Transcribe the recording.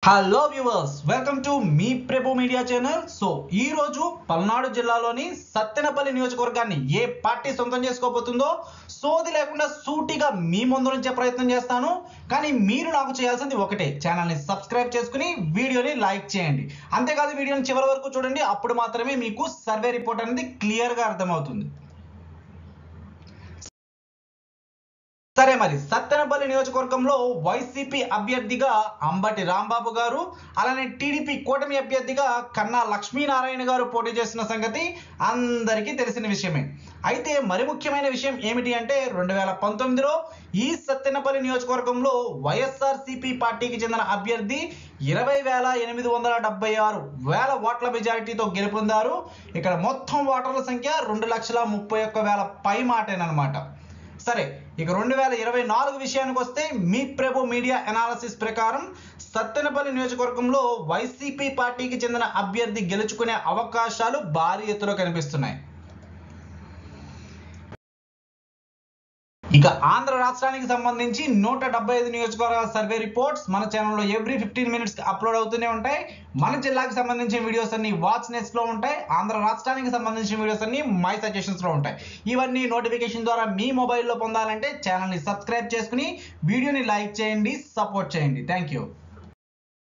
hello viewers welcome to మీ Prabhu media channel so ఈ రోజు పల్నాడు జిల్లాలోని సత్తెనపల్లి నియోజకవర్గాన్ని ఏ పార్టీ సొంతం చేసుకోబోతుందో సోది లేకుండా సూటిగా మీ ముందు నుంచే ప్రయత్నం చేస్తాను కానీ మీరు నాకు చేయాల్సింది ఒకటే ఛానల్ని సబ్స్క్రైబ్ చేసుకుని వీడియోని లైక్ చేయండి అంతేకాదు వీడియోని చివరి వరకు చూడండి అప్పుడు మాత్రమే మీకు సర్వే రిపోర్ట్ అనేది క్లియర్గా అర్థమవుతుంది సరే మరి సత్తెనపల్లి నియోజకవర్గంలో వైసీపీ అభ్యర్థిగా అంబటి రాంబాబు గారు అలానే టీడీపీ కూటమి అభ్యర్థిగా కన్నా లక్ష్మీనారాయణ గారు పోటీ చేస్తున్న సంగతి అందరికీ తెలిసిన విషయమే అయితే మరి ముఖ్యమైన విషయం ఏమిటి అంటే రెండు వేల పంతొమ్మిదిలో ఈ సత్తెనపల్లి నియోజకవర్గంలో వైఎస్ఆర్సీపీ పార్టీకి చెందిన అభ్యర్థి ఇరవై వేల ఎనిమిది వందల డెబ్బై ఆరు వేల ఓట్ల మెజారిటీతో గెలుపొందారు ఇక్కడ మొత్తం ఓటర్ల సంఖ్య రెండు లక్షల ముప్పై ఒక్క వేల పై మాటేనమాట సరే ఇక రెండు వేల ఇరవై నాలుగు విషయానికి వస్తే మీ ప్రభు మీడియా అనాలసిస్ ప్రకారం సత్తెనపల్లి నియోజకవర్గంలో వైసీపీ పార్టీకి చెందిన అభ్యర్థి గెలుచుకునే అవకాశాలు భారీ ఎత్తులో కనిపిస్తున్నాయి ఇక ఆంధ్ర రాష్ట్రానికి సంబంధించి నూట డెబ్బై ఐదు నియోజకవర్గాల సర్వే రిపోర్ట్స్ మన ఛానల్లో ఎవ్రీ ఫిఫ్టీన్ మినిట్స్ అప్లోడ్ అవుతూనే ఉంటాయి మన జిల్లాకి సంబంధించిన వీడియోస్ అన్ని వాచ్ నెట్స్ లో ఉంటాయి ఆంధ్ర రాష్ట్రానికి సంబంధించిన వీడియోస్ అన్ని మై సజెషన్స్ లో ఉంటాయి ఇవన్నీ నోటిఫికేషన్ ద్వారా మీ మొబైల్లో పొందాలంటే ఛానల్ని సబ్స్క్రైబ్ చేసుకుని వీడియోని లైక్ చేయండి సపోర్ట్ చేయండి థ్యాంక్ యూ